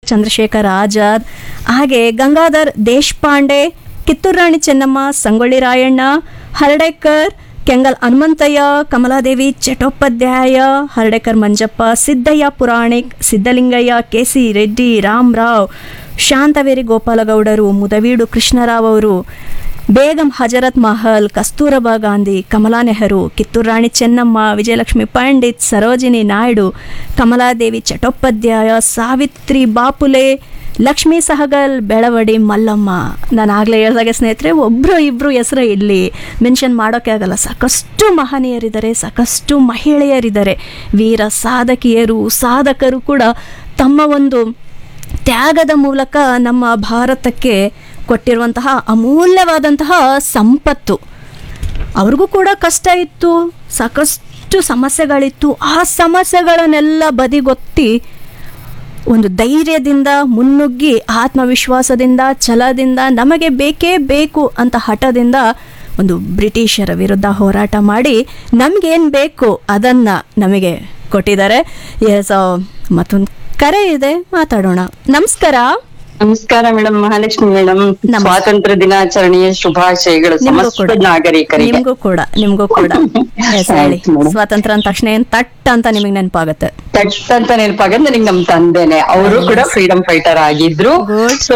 ಚಂದ್ರಶೇಖರ್ ಆಜಾದ್ ಹಾಗೆ Gangadhar Deshpande Kittur Rani Chennamma Sangolli Rayanna Hardekar Kengal Hanumanthaiah Kamaladevi Chattopadhyay Hardekar Manjappa Siddaiah Puranik Siddalingaiah K C Reddy Ramarao Shantaveri ಗೋಪಾಲಗೌಡರು ಮುದವೀಡು ಕೃಷ್ಣರಾವ್ ಅವರು ಬೇಗಂ ಹಜರತ್ ಮಹಲ್ ಕಸ್ತೂರಬಾ ಗಾಂಧಿ ಕಮಲಾ ನೆಹರು ಕಿತ್ತೂರು ರಾಣಿ ಚೆನ್ನಮ್ಮ ವಿಜಯಲಕ್ಷ್ಮಿ ಪಂಡಿತ್ ಸರೋಜಿನಿ ನಾಯ್ಡು ಕಮಲಾದೇವಿ ಚಟ್ಟೋಪಾಧ್ಯಾಯ ಸಾವಿತ್ರಿ ಬಾಪುಲೆ ಲಕ್ಷ್ಮೀ ಸಹಗಲ್ ಬೆಳವಡಿ ಮಲ್ಲಮ್ಮ ನಾನು ಆಗಲೇ ಹೇಳ್ದಾಗೆ ಸ್ನೇಹಿತರೆ ಒಬ್ಬರು ಇಬ್ಬರು ಹೆಸರು ಇಲ್ಲಿ ಮೆನ್ಷನ್ ಮಾಡೋಕ್ಕೆ ಆಗಲ್ಲ ಸಾಕಷ್ಟು ಮಹನೀಯರಿದ್ದಾರೆ ಸಾಕಷ್ಟು ಮಹಿಳೆಯರಿದ್ದಾರೆ ವೀರ ಸಾಧಕಿಯರು ಸಾಧಕರು ಕೂಡ ತಮ್ಮ ಒಂದು ತ್ಯಾಗದ ಮೂಲಕ ನಮ್ಮ ಭಾರತಕ್ಕೆ ಕೊಟ್ಟಿರುವಂತಹ ಅಮೂಲ್ಯವಾದಂತಹ ಸಂಪತ್ತು ಅವ್ರಿಗೂ ಕೂಡ ಕಷ್ಟ ಇತ್ತು ಸಾಕಷ್ಟು ಸಮಸ್ಯೆಗಳಿತ್ತು ಆ ಸಮಸ್ಯೆಗಳನ್ನೆಲ್ಲ ಬದಿಗೊತ್ತಿ ಒಂದು ಧೈರ್ಯದಿಂದ ಮುನ್ನುಗ್ಗಿ ಆತ್ಮವಿಶ್ವಾಸದಿಂದ ಛಲದಿಂದ ನಮಗೆ ಬೇಕೇ ಬೇಕು ಅಂತ ಹಠದಿಂದ ಒಂದು ಬ್ರಿಟಿಷರ ವಿರುದ್ಧ ಹೋರಾಟ ಮಾಡಿ ನಮಗೇನು ಬೇಕು ಅದನ್ನು ನಮಗೆ ಕೊಟ್ಟಿದ್ದಾರೆ ಎಸ್ ಮತ್ತೊಂದು ಕರೆ ಇದೆ ಮಾತಾಡೋಣ ನಮಸ್ಕಾರ ನಮಸ್ಕಾರ ಮೇಡಮ್ ಮಹಾಲಕ್ಷ್ಮಿ ಮೇಡಮ್ ನಮಸ್ತೆ. ಸ್ವಾತಂತ್ರ್ಯ ದಿನಾಚರಣೆಯ ಶುಭಾಶಯಗಳು ನಿಮ್ಗೂ ಸಮಸ್ತ ಕೂಡ ನಾಗರಿಕರಿಗೆ ನಿಮ್ಗೂ ಕೂಡ ನಿಮ್ಗೂ ಕೂಡ ಎಸ್ ಹೇಳಿ ಆಯ್ತು madam. ಸ್ವಾತಂತ್ರ್ಯ ಅಂದ ತಕ್ಷಣ ಏನ್ ತಟ್ ಅಂತ ನಿಮಗೆ ನೆನಪಾಗುತ್ತೆ ತಟ್ ಅಂತ ನೆನಪಾಗ ನನಗೆ ನಮ್ ತಂದೆನೆ ಅವರು ಕೂಡ ಫ್ರೀಡಮ್ ಫೈಟರ್ ಆಗಿದ್ರು Good. ಸೊ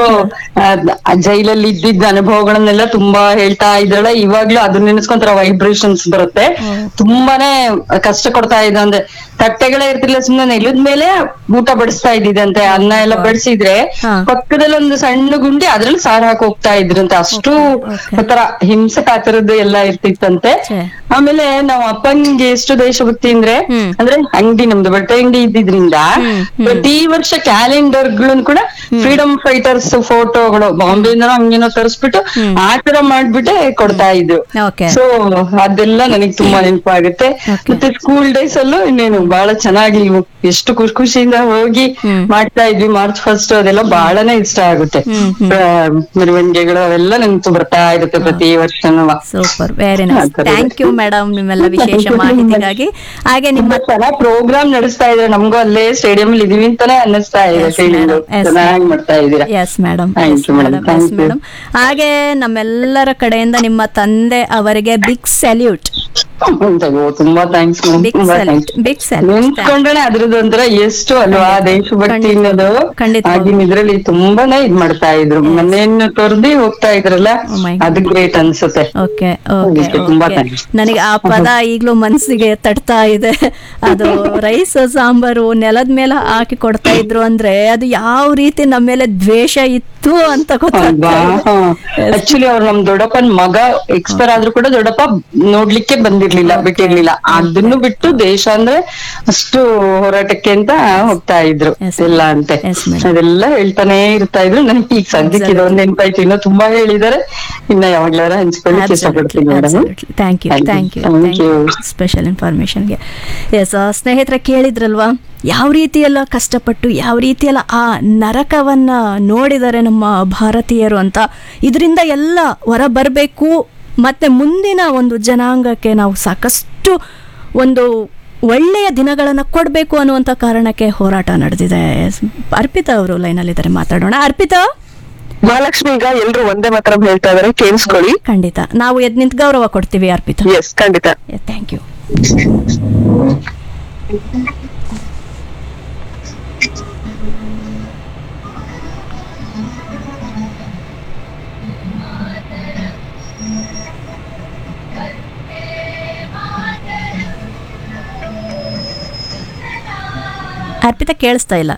ಜೈಲಲ್ಲಿ ಇದ್ದಿದ್ದ ಅನುಭವಗಳನ್ನೆಲ್ಲ ತುಂಬಾ ಹೇಳ್ತಾ ಇದ್ರಲ್ಲ ಇವಾಗ್ಲೂ ಅದನ್ನ ನೆನೆಸ್ಕೊಂತರ ವೈಬ್ರೇಷನ್ಸ್ ಬರುತ್ತೆ ತುಂಬಾನೇ ಕಷ್ಟ ಕೊಡ್ತಾ ಇದ್ದ ಅಂದ್ರೆ ತಟ್ಟೆಗಳೇ ಇರ್ತಿಲ್ಲ ಸುಮ್ನೆ ನೆಲದ ಮೇಲೆ ಊಟ ಬಡಿಸ್ತಾ ಇದ್ದಿದಂತೆ ಅನ್ನ ಎಲ್ಲ ಬಡಿಸಿದ್ರೆ ಹಾ. ಪಕ್ಕದಲ್ಲಿ ಒಂದು ಸಣ್ಣ ಗುಂಡಿ ಅದ್ರಲ್ಲಿ ಸಾರ್ ಹಾಕಿ ಹೋಗ್ತಾ ಇದ್ರಂತೆ ಅಷ್ಟು Okay. ಒಂಥರ ಹಿಂಸೆ ಕಾತರದ್ದು ಎಲ್ಲ ಇರ್ತಿತ್ತಂತೆ ಛೆ. ಆಮೇಲೆ ನಾವ್ ಅಪ್ಪಂಗೆ ಎಷ್ಟು ದೇಶಭಕ್ತಿ ಅಂದ್ರೆ ಹ್ಮ್. ಅಂದ್ರೆ ಅಂಗಡಿ ನಮ್ದು ಬಟ್ಟೆ ಅಂಗಡಿ ಇದ್ದಿದ್ರಿಂದ ಹ್ಮ್, ಹ್ಮ್. ಪ್ರತಿ ವರ್ಷ ಕ್ಯಾಲೆಂಡರ್ ಗಳನ್ನು ಕೂಡ ಫ್ರೀಡಮ್ ಫೈಟರ್ಸ್ ಫೋಟೋಗಳು ಬಾಂಬೆಯಿಂದ ಹಂಗೇನೋ ತರಿಸ್ಬಿಟ್ಟು ಹ್ಮ್. ಆ ತರ ಮಾಡ್ಬಿಟ್ಟೆ ಕೊಡ್ತಾ ಇದ್ರು ಓಕೆ ಸೊ ಅದೆಲ್ಲ ನನಗೆ ತುಂಬಾ ನೆನಪಾಗುತ್ತೆ Okay. ಮತ್ತೆ ಸ್ಕೂಲ್ ಡೇಸ್ ಅಲ್ಲೂ ಇನ್ನೇನು ಬಹಳ ಚೆನ್ನಾಗಿ ಎಷ್ಟು ಖುಷಿ ಖುಷಿಯಿಂದ ಹೋಗಿ ಹ್ಮ್. ಮಾಡ್ತಾ ಇದ್ವಿ ಮಾರ್ಚ್ ಫಸ್ಟ್ ಅದೆಲ್ಲ ಬಹಳನೇ ಇಷ್ಟ ಆಗುತ್ತೆ ಹ್ಮ್, ಹ್ಮ್. ಆ, ಮೆರವಣಿಗೆಗಳು ಅವೆಲ್ಲ ನೆನಪು ಬರ್ತಾ ಇರುತ್ತೆ ಪ್ರತಿ ವರ್ಷನೂ ಸೂಪರ್ ವೆರಿ ನೈಸ್ ಆ ಥರ ಇದೆ. ಥ್ಯಾಂಕ್ ಯು ಮೇಡಮ್ ನಿಮ್ಮೆಲ್ಲ ವಿಶೇಷ ಮಾಹಿತಿಗಾಗಿ ಹಾಗೆ ನಿಮ್ಮ ತುಂಬಾ ಚೆನ್ನಾಗ್ ಪ್ರೋಗ್ರಾಮ್ ನಡೆಸ್ತಾ ಇದ್ರೆ ನಮಗೂ ಅಲ್ಲೇ ಸ್ಟೇಡಿಯಂ ಅಲ್ಲಿ ಇದೀವಿ ಅಂತಾನೆ ಅನ್ನಿಸ್ತಾ ಇದೆ Yes, ಫೀಲಿಂಗ್ madam. Yes, ಚೆನ್ನಾಗಿ ಮಾಡ್ತಾ ಇದ್ದೀರಾ yes madam Thank you, madam. Thank you. Madam ಹಾಗೆ ನಮ್ಮೆಲ್ಲರ ಕಡೆಯಿಂದ ನಿಮ್ಮ ತಂದೆ ಅವರಿಗೆ ಬಿಗ್ ಸ್ಯಾಲ್ಯೂಟ್ ಅಯ್ಯೋ, ತುಂಬಾ ಥ್ಯಾಂಕ್ಸ್ ಬಿಗ್ ತುಂಬಾ ಸ್ಯಾಲ್ಯೂಟ್ ಥ್ಯಾಂಕ್ಸ್ ಬಿಗ್ ಸ್ಯಾಲ್ಯೂಟ್ ನೆನ್ಸ್ಕೊಂಡ್ರೆ ಅದ್ರದ್ದು ಒಂಥರ ಎಷ್ಟು ಅಲ್ವಾ ದೇಶಭಕ್ತಿ ಖಂಡಿತ. ಅನ್ನೋದು ಖಂಡಿತ. ಆಗಿನ ಇದ್ರಲ್ಲಿ ತುಂಬಾನೇ ಇದ್ ಮಾಡ್ತಾ ಇದ್ರು ಮನೆಯನ್ನು ತೊರ್ದಿ ಹೋಗ್ತಾ ಇದ್ರಲ್ಲ Oh my God. ಅದು ಗ್ರೇಟ್ ಅನ್ಸುತ್ತೆ ಓಕೆ ಅದಕ್ಕೆ ಓಕೆ ತುಂಬಾ ಓಕೆ thanks. ನನಗೆ ಆ ಪದ ಈಗಲೂ ಮನಸ್ಸಿಗೆ ತಟ್ತಾ ಇದೆ ಅದು ರೈಸ್ ಸಾಂಬಾರು ನೆಲದ ಮೇಲೆ ಹಾಕಿ ಕೊಡ್ತಾ ಇದ್ರು ಅಂದ್ರೆ ಅದು ಯಾವ ರೀತಿ ನಮ್ಮ ಮೇಲೆ ದ್ವೇಷ ಇತ್ತು ಅಂತ ಗೊತ್ತಾಗ್ತಾ ಇದೆ. ಆಕ್ಚುಲಿ ಅವ್ರು ನಮ್ ದೊಡ್ಡಪ್ಪನ್ ಮಗ ಎಕ್ಸ್ಪೈರ್ ಆದ್ರೂ ಕೂಡ ದೊಡ್ಡಪ್ಪ ನೋಡ್ಲಿಕ್ಕೆ ಬಂದಿರ್ಲಿಲ್ಲ ಬಿಟ್ಟಿರ್ಲಿಲ್ಲ ಅದನ್ನು ಬಿಟ್ಟು ದೇಶ ಅಂದ್ರೆ ಅಷ್ಟು ಹೋರಾಟಕ್ಕೆ ಅಂತ ಹೋಗ್ತಾ ಇದ್ರು Yes, ಎಲ್ಲ ಅಂತೆ Yes, madam. ಅದೆಲ್ಲ ಹೇಳ್ತಾನೆ ಇರ್ತಾ ಇದ್ರು ನನಗೆ ಈಗ ಸದ್ಯಕ್ಕೆ ಇದೊಂದ್ ನೆನ್ಪಾಯ್ತು ಇನ್ನು ತುಂಬಾ ಹೇಳಿದಾರೆ ಇನ್ನ ಯಾವಾಗ್ಲಾರ ಹಂಚ್ಕೊಳ್ಳಿಕ್ಕೆ ಇಷ್ಟಪಡ್ತೀನಿ madam thank you Thank you. Thank you Thank thank you you. Special ಇನ್ಫಾರ್ಮೇಶನ್ಗೆ ಎಸ್ ಸ್ನೇಹಿತರೆ ಕೇಳಿದ್ರಲ್ವಾ ಯಾವ ರೀತಿಯೆಲ್ಲ ಕಷ್ಟಪಟ್ಟು ಯಾವ ರೀತಿಯೆಲ್ಲ ಆ ನರಕವನ್ನ ನೋಡಿದ್ದಾರೆ ನಮ್ಮ ಭಾರತೀಯರು ಅಂತ ಇದರಿಂದ ಎಲ್ಲ ಹೊರ ಬರಬೇಕು ಮತ್ತೆ ಮುಂದಿನ ಒಂದು ಜನಾಂಗಕ್ಕೆ ನಾವು ಸಾಕಷ್ಟು ಒಂದು ಒಳ್ಳೆಯ ದಿನಗಳನ್ನು ಕೊಡಬೇಕು ಅನ್ನುವಂಥ ಕಾರಣಕ್ಕೆ ಹೋರಾಟ ನಡೆದಿದೆ ಅರ್ಪಿತಾ ಅವರು ಲೈನಲ್ಲಿದ್ದಾರೆ ಮಾತಾಡೋಣ ಅರ್ಪಿತಾ ಮಹಾಲಕ್ಷ್ಮಿ ಈಗ ಎಲ್ರು ಒಂದೇ ಮಾತ್ರ ಹೇಳ್ತಾ ಇದಾರೆ ಕೇಳಿಸ್ಕೊಳ್ಳಿ ಖಂಡಿತ ನಾವು ಎದ್ ನಿಂತು ಗೌರವ ಕೊಡ್ತೀವಿ ಅರ್ಪಿತಾ ಎಸ್ ಖಂಡಿತ ಥ್ಯಾಂಕ್ ಯು ಅರ್ಪಿತಾ ಕೇಳಿಸ್ತಾ ಇಲ್ಲ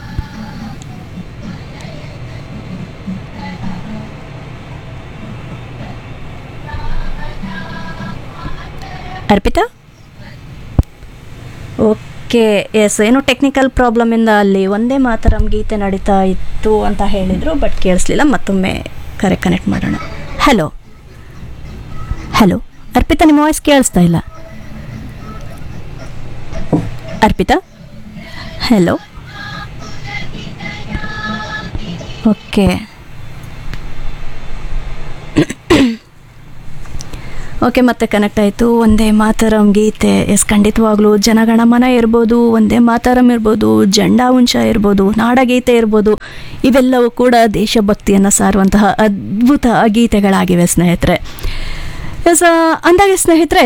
ಅರ್ಪಿತಾ ಓಕೆ ಎಸ್ ಏನೋ ಟೆಕ್ನಿಕಲ್ ಪ್ರಾಬ್ಲಮಿಂದ ಅಲ್ಲಿ ಒಂದೇ ಮಾತರಂ ಗೀತೆ ನಡೀತಾ ಇತ್ತು ಅಂತ ಹೇಳಿದರು ಬಟ್ ಕೇಳಿಸ್ಲಿಲ್ಲ ಮತ್ತೊಮ್ಮೆ ಕರೆ ಕನೆಕ್ಟ್ ಮಾಡೋಣ ಹಲೋ ಹಲೋ ಅರ್ಪಿತಾ ನಿಮ್ಮ ವಾಯ್ಸ್ ಕೇಳಿಸ್ತಾ ಇಲ್ಲ ಅರ್ಪಿತಾ ಹಲೋ ಓಕೆ ಓಕೆ ಮತ್ತೆ ಕನೆಕ್ಟ್ ಆಯಿತು ಒಂದೇ ಮಾತರಂ ಗೀತೆ ಎಸ್ ಖಂಡಿತವಾಗ್ಲೂ ಜನಗಣಮನ ಇರ್ಬೋದು ಒಂದೇ ಮಾತರಂ ಇರ್ಬೋದು ಜಂಡಾ ಉಂಚ ಇರ್ಬೋದು ನಾಡಗೀತೆ ಇರ್ಬೋದು ಇವೆಲ್ಲವೂ ಕೂಡ ದೇಶಭಕ್ತಿಯನ್ನು ಸಾರುವಂತಹ ಅದ್ಭುತ ಗೀತೆಗಳಾಗಿವೆ ಸ್ನೇಹಿತರೆ ಎಸ್ ಅಂದಾಗೆ ಸ್ನೇಹಿತರೆ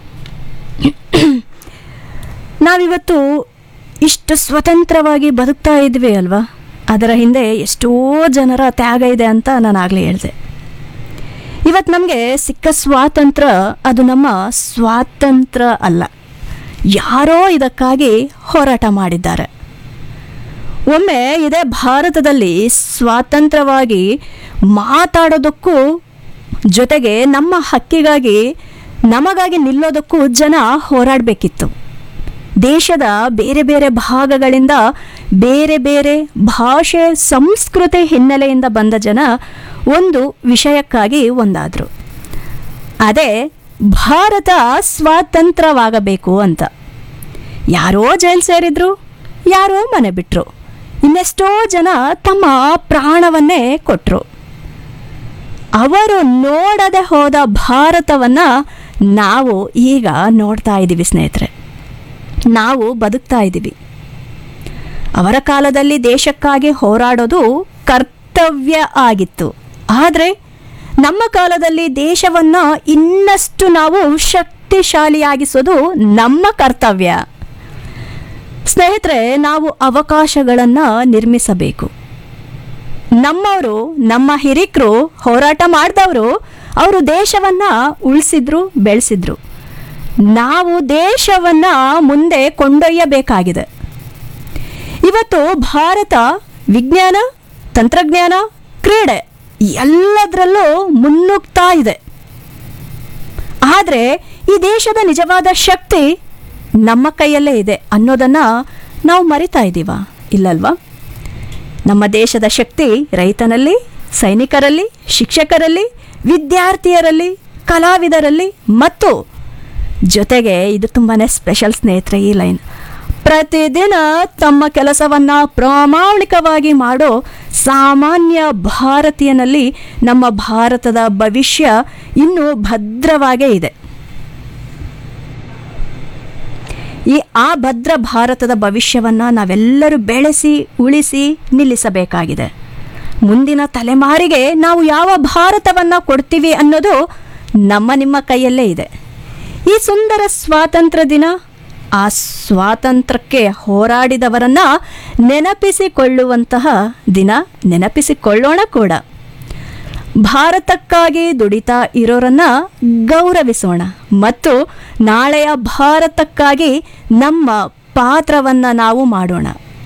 ನಾವಿವತ್ತು ಇಷ್ಟು ಸ್ವತಂತ್ರವಾಗಿ ಬದುಕ್ತಾ ಇದ್ವಿ ಅಲ್ವಾ ಅದರ ಹಿಂದೆ ಎಷ್ಟೋ ಜನರ ತ್ಯಾಗ ಇದೆ ಅಂತ ನಾನು ಆಗಲೇ ಹೇಳಿದೆ ಇವತ್ತು ನಮಗೆ ಸಿಕ್ಕ ಸ್ವಾತಂತ್ರ್ಯ ಅದು ನಮ್ಮ ಸ್ವಾತಂತ್ರ್ಯ ಅಲ್ಲ ಯಾರೋ ಇದಕ್ಕಾಗಿ ಹೋರಾಟ ಮಾಡಿದ್ದಾರೆ ಒಮ್ಮೆ ಇದೇ ಭಾರತದಲ್ಲಿ ಸ್ವಾತಂತ್ರ್ಯವಾಗಿ ಮಾತಾಡೋದಕ್ಕೂ ಜೊತೆಗೆ ನಮ್ಮ ಹಕ್ಕಿಗಾಗಿ ನಮಗಾಗಿ ನಿಲ್ಲೋದಕ್ಕೂ ಜನ ಹೋರಾಡಬೇಕಿತ್ತು ದೇಶದ ಬೇರೆ ಬೇರೆ ಭಾಗಗಳಿಂದ ಬೇರೆ ಬೇರೆ ಭಾಷೆ ಸಂಸ್ಕೃತಿ ಹಿನ್ನೆಲೆಯಿಂದ ಬಂದ ಜನ ಒಂದು ವಿಷಯಕ್ಕಾಗಿ ಒಂದಾದರು ಅದೇ ಭಾರತ ಸ್ವಾತಂತ್ರ್ಯವಾಗಬೇಕು ಅಂತ ಯಾರೋ ಜೈಲು ಸೇರಿದ್ರು ಯಾರೋ ಮನೆ ಬಿಟ್ಟರು ಇನ್ನೆಷ್ಟೋ ಜನ ತಮ್ಮ ಪ್ರಾಣವನ್ನೇ ಕೊಟ್ಟರು ಅವರು ನೋಡದೆ ಹೋದ ಭಾರತವನ್ನು ನಾವು ಈಗ ನೋಡ್ತಾ ಇದ್ದೀವಿ ಸ್ನೇಹಿತರೆ ನಾವು ಬದುಕ್ತಾ ಇದ್ದೀವಿ ಅವರ ಕಾಲದಲ್ಲಿ ದೇಶಕ್ಕಾಗಿ ಹೋರಾಡೋದು ಕರ್ತವ್ಯ ಆಗಿತ್ತು ಆದರೆ ನಮ್ಮ ಕಾಲದಲ್ಲಿ ದೇಶವನ್ನು ಇನ್ನಷ್ಟು ನಾವು ಶಕ್ತಿಶಾಲಿಯಾಗಿಸೋದು ನಮ್ಮ ಕರ್ತವ್ಯ ಸ್ನೇಹಿತರೆ ನಾವು ಅವಕಾಶಗಳನ್ನು ನಿರ್ಮಿಸಬೇಕು ನಮ್ಮವರು ನಮ್ಮ ಹಿರಿಕರು ಹೋರಾಟ ಮಾಡಿದವರು ಅವರು ದೇಶವನ್ನು ಉಳಿಸಿದ್ರು ಬೆಳೆಸಿದ್ರು ನಾವು ದೇಶವನ್ನ ಮುಂದೆ ಕೊಂಡೊಯ್ಯಬೇಕಾಗಿದೆ ಇವತ್ತು ಭಾರತ ವಿಜ್ಞಾನ ತಂತ್ರಜ್ಞಾನ ಕ್ರೀಡೆ ಎಲ್ಲದರಲ್ಲೂ ಮುನ್ನುಗ್ತಾ ಇದೆ ಆದರೆ ಈ ದೇಶದ ನಿಜವಾದ ಶಕ್ತಿ ನಮ್ಮ ಕೈಯಲ್ಲೇ ಇದೆ ಅನ್ನೋದನ್ನ ನಾವು ಮರಿತಾ ಇದ್ದೀವ ಇಲ್ಲಲ್ವಾ ನಮ್ಮ ದೇಶದ ಶಕ್ತಿ ರೈತನಲ್ಲಿ ಸೈನಿಕರಲ್ಲಿ ಶಿಕ್ಷಕರಲ್ಲಿ ವಿದ್ಯಾರ್ಥಿಯರಲ್ಲಿ ಕಲಾವಿದರಲ್ಲಿ ಮತ್ತು ಜೊತೆಗೆ ಇದು ತುಂಬಾ ಸ್ಪೆಷಲ್ ಸ್ನೇಹಿತರೆ ಈ ಲೈನ್ ಪ್ರತಿದಿನ ತಮ್ಮ ಕೆಲಸವನ್ನು ಪ್ರಾಮಾಣಿಕವಾಗಿ ಮಾಡೋ ಸಾಮಾನ್ಯ ಭಾರತೀಯನಲ್ಲಿ ನಮ್ಮ ಭಾರತದ ಭವಿಷ್ಯ ಇನ್ನೂ ಭದ್ರವಾಗೇ ಇದೆ ಈ ಆ ಭದ್ರ ಭಾರತದ ಭವಿಷ್ಯವನ್ನು ನಾವೆಲ್ಲರೂ ಬೆಳೆಸಿ ಉಳಿಸಿ ನಿಲ್ಲಿಸಬೇಕಾಗಿದೆ ಮುಂದಿನ ತಲೆಮಾರಿಗೆ ನಾವು ಯಾವ ಭಾರತವನ್ನು ಕೊಡ್ತೀವಿ ಅನ್ನೋದು ನಮ್ಮ ನಿಮ್ಮ ಕೈಯಲ್ಲೇ ಇದೆ ಈ ಸುಂದರ ಸ್ವಾತಂತ್ರ್ಯ ದಿನ ಆ ಸ್ವಾತಂತ್ರ್ಯಕ್ಕೆ ಹೋರಾಡಿದವರನ್ನ ನೆನಪಿಸಿಕೊಳ್ಳುವಂತಹ ದಿನ ನೆನಪಿಸಿಕೊಳ್ಳೋಣ ಕೂಡ ಭಾರತಕ್ಕಾಗಿ ದುಡಿತಾ ಇರೋರನ್ನ ಗೌರವಿಸೋಣ ಮತ್ತು ನಾಳೆಯ ಭಾರತಕ್ಕಾಗಿ ನಮ್ಮ ಪಾತ್ರವನ್ನು ನಾವು ಮಾಡೋಣ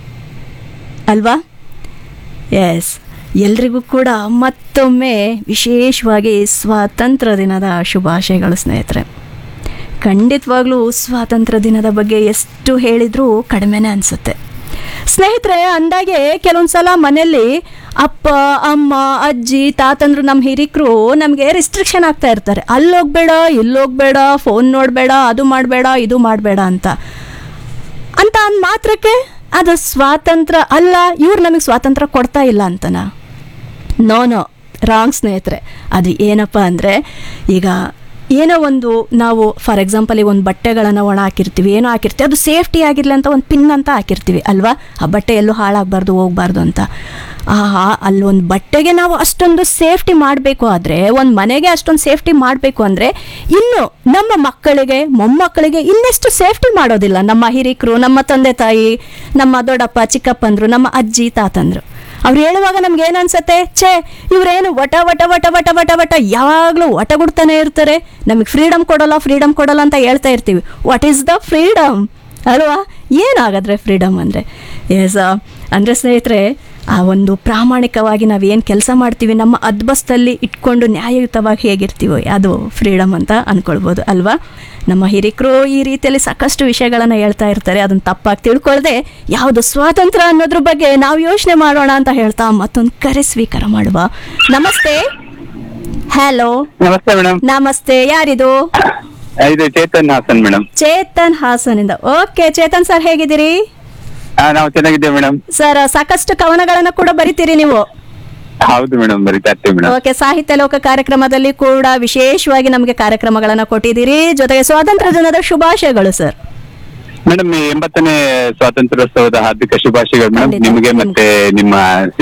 ಅಲ್ವಾ ಎಸ್ ಎಲ್ರಿಗೂ ಕೂಡ ಮತ್ತೊಮ್ಮೆ ವಿಶೇಷವಾಗಿ ಸ್ವಾತಂತ್ರ್ಯ ದಿನದ ಶುಭಾಶಯಗಳು ಸ್ನೇಹಿತರೆ ಖಂಡಿತವಾಗ್ಲೂ ಸ್ವಾತಂತ್ರ್ಯ ದಿನದ ಬಗ್ಗೆ ಎಷ್ಟು ಹೇಳಿದರೂ ಕಡಿಮೆನೇ ಅನಿಸುತ್ತೆ ಸ್ನೇಹಿತರೆ ಅಂದಾಗೆ ಕೆಲವೊಂದು ಸಲ ಮನೆಯಲ್ಲಿ ಅಪ್ಪ ಅಮ್ಮ ಅಜ್ಜಿ ತಾತಂದ್ರು ನಮ್ಮ ಹಿರಿಕರು ನಮಗೆ ರಿಸ್ಟ್ರಿಕ್ಷನ್ ಆಗ್ತಾ ಇರ್ತಾರೆ ಅಲ್ಲಿ ಹೋಗ್ಬೇಡ ಇಲ್ಲಿ ಹೋಗ್ಬೇಡ ಫೋನ್ ನೋಡಬೇಡ ಅದು ಮಾಡಬೇಡ ಇದು ಮಾಡಬೇಡ ಅಂತ ಅಂತ ಅಂದ ಮಾತ್ರಕ್ಕೆ ಅದು ಸ್ವಾತಂತ್ರ್ಯ ಅಲ್ಲ ಇವ್ರು ನಮಗೆ ಸ್ವಾತಂತ್ರ್ಯ ಕೊಡ್ತಾ ಇಲ್ಲ ಅಂತನಾ ನೋ ನೋ ರಾಂಗ್ ಸ್ನೇಹಿತರೆ ಅದು ಏನಪ್ಪ ಅಂದರೆ ಈಗ ಏನೋ ಒಂದು ನಾವು ಫಾರ್ ಎಕ್ಸಾಂಪಲ್ ಈಗ ಒಂದು ಬಟ್ಟೆಗಳನ್ನು ಒಣ ಹಾಕಿರ್ತೀವಿ ಏನೋ ಹಾಕಿರ್ತೀವಿ ಅದು ಸೇಫ್ಟಿ ಆಗಿರಲಿ ಅಂತ ಒಂದು ಪಿನ್ ಅಂತ ಹಾಕಿರ್ತೀವಿ ಅಲ್ವಾ ಆ ಬಟ್ಟೆ ಎಲ್ಲೂ ಹಾಳಾಗಬಾರ್ದು ಹೋಗ್ಬಾರ್ದು ಅಂತ ಆ ಅಲ್ಲೊಂದು ಬಟ್ಟೆಗೆ ನಾವು ಅಷ್ಟೊಂದು ಸೇಫ್ಟಿ ಮಾಡಬೇಕು ಆದರೆ ಒಂದು ಮನೆಗೆ ಅಷ್ಟೊಂದು ಸೇಫ್ಟಿ ಮಾಡಬೇಕು ಅಂದರೆ ಇನ್ನು ನಮ್ಮ ಮಕ್ಕಳಿಗೆ ಮೊಮ್ಮಕ್ಕಳಿಗೆ ಇನ್ನೆಷ್ಟು ಸೇಫ್ಟಿ ಮಾಡೋದಿಲ್ಲ ನಮ್ಮ ಹಿರಿಕರು ನಮ್ಮ ತಂದೆ ತಾಯಿ ನಮ್ಮ ದೊಡ್ಡಪ್ಪ ಚಿಕ್ಕಪ್ಪಂದ್ರು ನಮ್ಮ ಅಜ್ಜಿ ತಾತಂದ್ರು ಅವ್ರು ಹೇಳುವಾಗ ನಮ್ಗೆ ಏನು ಅನ್ಸತ್ತೆ ಛೇ ಇವ್ರೇನು ವಟ ವಟ ವಟ ವಟ ವಟ ವಟ ಯಾವಾಗಲೂ ಒಟಗುಡ್ತಾನೆ ಇರ್ತಾರೆ ನಮಗೆ ಫ್ರೀಡಮ್ ಕೊಡಲ್ಲ ಫ್ರೀಡಮ್ ಕೊಡಲ್ಲ ಅಂತ ಹೇಳ್ತಾ ಇರ್ತೀವಿ ವಾಟ್ ಈಸ್ ದ ಫ್ರೀಡಮ್ ಅಲ್ವಾ ಏನಾಗದ್ರೆ ಫ್ರೀಡಮ್ ಅಂದರೆ ಎಸ್ ಅಂದರೆ ಸ್ನೇಹಿತರೆ ಆ ಒಂದು ಪ್ರಾಮಾಣಿಕವಾಗಿ ನಾವು ಏನು ಕೆಲಸ ಮಾಡ್ತೀವಿ ನಮ್ಮ ಅದ್ಬಸ್ತಲ್ಲಿ ಇಟ್ಕೊಂಡು ನ್ಯಾಯಯುತವಾಗಿ ಹೇಗಿರ್ತೀವೋ ಅದು ಫ್ರೀಡಮ್ ಅಂತ ಅಂದ್ಕೊಳ್ಬೋದು ಅಲ್ವಾ ನಮ್ಮ ಹಿರಿಕರು ಈ ರೀತಿಯಲ್ಲಿ ಸಾಕಷ್ಟು ವಿಷಯಗಳನ್ನು ಹೇಳ್ತಾ ಇರ್ತಾರೆ ಅದನ್ನು ತಪ್ಪಾಗಿ ತಿಳ್ಕೊಳ್ದೆ ಯಾವುದು ಸ್ವಾತಂತ್ರ್ಯ ಅನ್ನೋದ್ರ ಬಗ್ಗೆ ನಾವು ಯೋಚನೆ ಮಾಡೋಣ ಅಂತ ಹೇಳ್ತಾ ಮತ್ತೊಂದು ಕರೆ ಸ್ವೀಕಾರ ಮಾಡುವ ನಮಸ್ತೆ ಹಲೋ ನಮಸ್ತೆ ಮೇಡಮ್ ನಮಸ್ತೆ ಯಾರಿದು ಇದು ಚೇತನ್ ಹಾಸನ್ ಮೇಡಮ್ ಚೇತನ್ ಹಾಸನಿಂದ ಓಕೆ ಚೇತನ್ ಸರ್ ಹೇಗಿದ್ದೀರಿ ನಾವು ಚೆನ್ನಾಗಿದ್ದೇವೆ ಮೇಡಮ್ ಸರ್ ಸಾಕಷ್ಟು ಕವನಗಳನ್ನ ಕೂಡ ಬರಿತೀರಿ ನೀವು ಹೌದು ಮೇಡಮ್ ಬರಿತಾ ಇರ್ತೀವಿ ಮೇಡಮ್ ಓಕೆ ಸಾಹಿತ್ಯ ಲೋಕ ಕಾರ್ಯಕ್ರಮದಲ್ಲಿ ಕೂಡ ವಿಶೇಷವಾಗಿ ನಮಗೆ ಕಾರ್ಯಕ್ರಮಗಳನ್ನ ಕೊಟ್ಟಿದ್ದೀರಿ ಜೊತೆಗೆ ಸ್ವಾತಂತ್ರ್ಯ ದಿನದ ಶುಭಾಶಯಗಳು ಸರ್ ಮೇಡಮ್ ಎಂಬತ್ತನೇ ಸ್ವಾತಂತ್ರ್ಯೋತ್ಸವದ ಹಾರ್ದಿಕ ಶುಭಾಶಯಗಳು ಮೇಡಮ್ ಖಂಡಿತ. ನಿಮಗೆ ಮತ್ತೆ ನಿಮ್ಮ